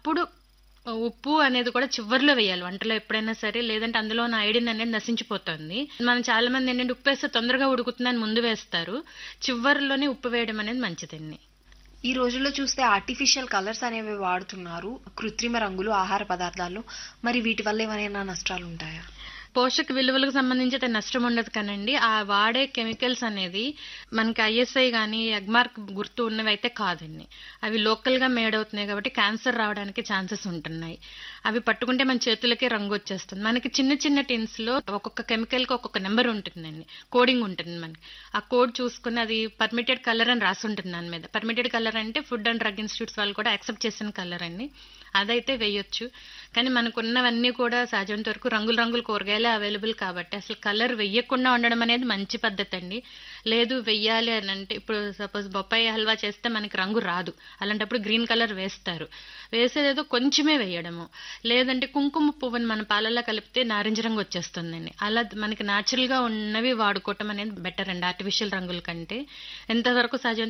అప్పుడు ఉప్పు అనేది కూడా చివర్లో వేయాలి వంటలో ఎప్పుడైనా సరే లేదంటే అందులో ఉన్న ఐడిన్ అనేది నశించిపోతుంది మనం చాలా మంది ఏంటంటే ఉప్పు వేస్తే తొందరగా ఉడుకుతుందని ముందు వేస్తారు చివర్లోనే ఉప్పు వేయడం అనేది మంచిదండి ఈ రోజుల్లో చూస్తే ఆర్టిఫిషియల్ కలర్స్ అనేవి వాడుతున్నారు కృత్రిమ రంగులు ఆహార పదార్థాల్లో మరి వీటి వల్ల ఏమైనా నష్టాలు ఉంటాయా పోషక విలువలకు సంబంధించి అయితే నష్టం ఉండదు కానండి ఆ వాడే కెమికల్స్ అనేది మనకి ఐఎస్ఐ కానీ ఎగ్మార్క్ గుర్తు ఉన్నవి అయితే కాదండి అవి లోకల్గా మేడ్ అవుతున్నాయి కాబట్టి క్యాన్సర్ రావడానికి ఛాన్సెస్ ఉంటున్నాయి అవి పట్టుకుంటే మన చేతులకే రంగు వచ్చేస్తుంది మనకి చిన్న చిన్న టిన్స్ లో ఒక్కొక్క కెమికల్ కి ఒక్కొక్క నెంబర్ ఉంటుందండి కోడింగ్ ఉంటుంది మనకి ఆ కోడ్ చూసుకుని అది పర్మిటెడ్ కలర్ అని రాసి ఉంటుంది దాని మీద పర్మిటెడ్ కలర్ అంటే ఫుడ్ అండ్ డ్రగ్ ఇన్స్టిట్యూట్స్ వాళ్ళు కూడా యాక్సెప్ట్ చేసిన కలర్ అండి అదైతే వేయొచ్చు కానీ మనకున్నవన్నీ కూడా సహజంత వరకు రంగులు రంగులు కూరగాయలే అవైలబుల్ కాబట్టి అసలు కలర్ వెయ్యకుండా ఉండడం అనేది మంచి పద్ధతి అండి లేదు వెయ్యాలి అని అంటే ఇప్పుడు సపోజ్ బొప్పాయి హల్వా చేస్తే మనకి రంగు రాదు అలాంటప్పుడు గ్రీన్ కలర్ వేస్తారు వేసేదేదో కొంచెమే వేయడము లేదంటే కుంకుమ పువ్వుని మన పాలల్లో కలిపితే నారింజ రంగు వచ్చేస్తుందండి అలా మనకి natural గా ఉన్నవి వాడుకోవటం అనేది బెటర్ అండి ఆర్టిఫిషియల్ రంగుల కంటే ఎంతవరకు సహజంతో